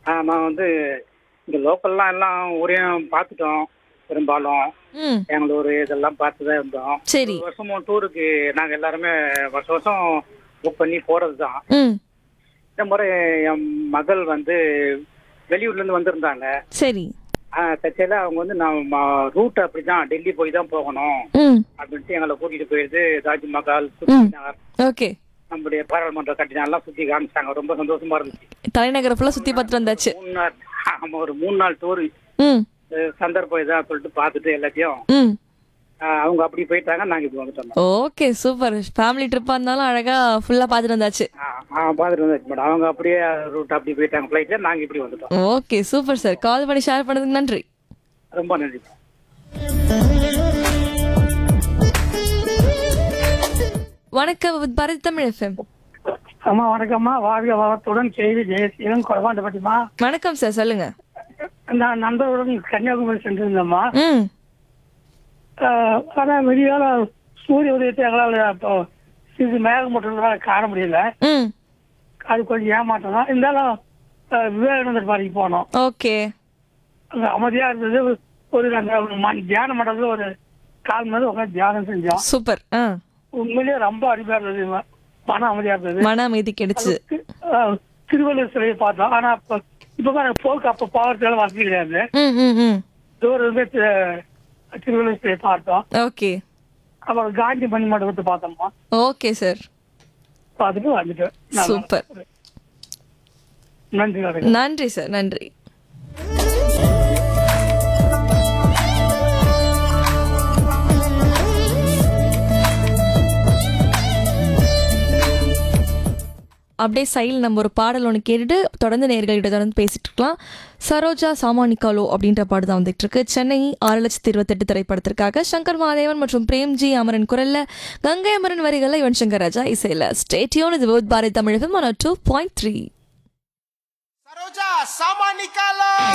ஆ, நான் வந்து இங்க லோக்கல்லாம் எல்லாம் ஊரையும் பார்த்துட்டோம் பெரும்பாலும் ம் பெங்களூர் இதெல்லாம் பார்த்து தான் இருந்தோம் சரி ஒரு வருஷமும் டூருக்கு நாங்க எல்லாருமே வருஷம் வருஷம் புக் பண்ணி போறது தான் ம் இந்த முறை என் மகள் வந்து வெளியூர்ல இருந்து வந்திருந்தாங்க சரி ஆ, தற்செயலா அவங்க வந்து நான் ரூட் அப்படிதான் டெல்லி போய் தான் போகணும் ம் அப்படின்ட்டு எங்களை கூட்டிட்டு போயிடுது தாஜ்மஹால் குத்துப் நகர் ஓகே நம்முடைய பாராளுமன்ற கட்டிடம் எல்லாம் சுத்தி காமிச்சாங்க ரொம்ப சந்தோஷமா இருந்துச்சு தலைநகரை ஃபுல்லாக சுற்றி பார்த்துட்டு வந்தாச்சு மூணு நாள் ஆமா ஒரு மூணு நாள் டூர் ம் சந்தர்ப்பம் இதான் சொல்லிட்டு பார்த்துட்டு எல்லாத்தையும் ம் ஆஹ் அவங்க அப்படி போயிட்டாங்க நாங்க இப்படி வந்துட்டோம் ஓகே சூப்பர் ஃபேமிலி ட்ரிப்பாக இருந்தாலும் அழகாக ஃபுல்லாக பார்த்துட்டு வந்தாச்சு ஆஹ் பார்த்துட்டு வந்தாச்சு மேடம் அவங்க அப்படியே ரூட் அப்படி போயிட்டாங்க ஃபிளைட்ல நாங்க இப்படி வந்துட்டோம் ஓகே சூப்பர் சார் கால் பண்ணி ஷேர் பண்ணதுக்கு நன்றி ரொம்ப நன்றி வணக்கம் with பாரதி தமிழ் எஃப்எம் அம்மா வணக்கம்மா வாழ்க வளத்துடன் செய்தி ஜெயசீலம் குழந்தைப்பட்டிமா வணக்கம் சார் சொல்லுங்க நான் நண்பர்களுடன் கன்னியாகுமரி சென்றிருந்தேம்மா ம் ஆஹ் ஆனா வெளியால சூரிய உதயத்தை எங்களால் இப்போ இது மேகமூட்டத்தினால காண முடியல ம் அது கொஞ்சம் ஏமாற்றம் தான் இருந்தாலும் ஆஹ் விவேகானந்தர் பாறைக்கு போனோம் ஓகே அங்க அமைதியா இருந்தது ஒரு அந்த மண் தியான மண்டலத்துல ஒரு கால் மணி உட்காந்து தியானம் செஞ்சோம் சூப்பர் ஆ உண்மையிலேயே ரொம்ப அருமையா இருந்தது மன அமைதியா இருந்தது மன அமைதி கிடைச்சு தி- ஆஹ் திருவள்ளுவர் சிலையை பார்த்தோம் ஆனா அப்ப இப்ப எனக்கு போக்கு அப்ப போகிறதுல வசதி கிடையாது ம் ம் ம் தூரம் இருந்து தி- திருவள்ளுவர் சிலையை பார்த்தோம் ஓகே அப்புறம் காந்தி மணி மண்டபத்தை பார்த்தோம்மா ஓகே சார் பார்த்துட்டு வந்துட்டோம் நல்லா சூப்பர் நன்றி வணக்கம் நன்றி சார் நன்றி அப்படியே சைடில் நம்ம ஒரு பாடல் ஒன்று கேட்டுட்டு தொடர்ந்து நேர்கள்கிட்ட தொடர்ந்து பேசிட்டு இருக்கலாம் சரோஜா சாமானிகாலோ அப்படின்ற பாடு தான் வந்துட்டு இருக்கு சென்னை ஆறு லட்சத்தி இருபத்தெட்டு திரைப்படத்திற்காக சங்கர் மாதேவன் மற்றும் பிரேம்ஜி அமரன் குரல்ல கங்கை அமரன் வரிகளில் யுவன் சங்கர் ராஜா இசையில் ஸ்டேட்யூன் இது Bharathi Tamilagam two point three Saroja சாமா நிக்காலோ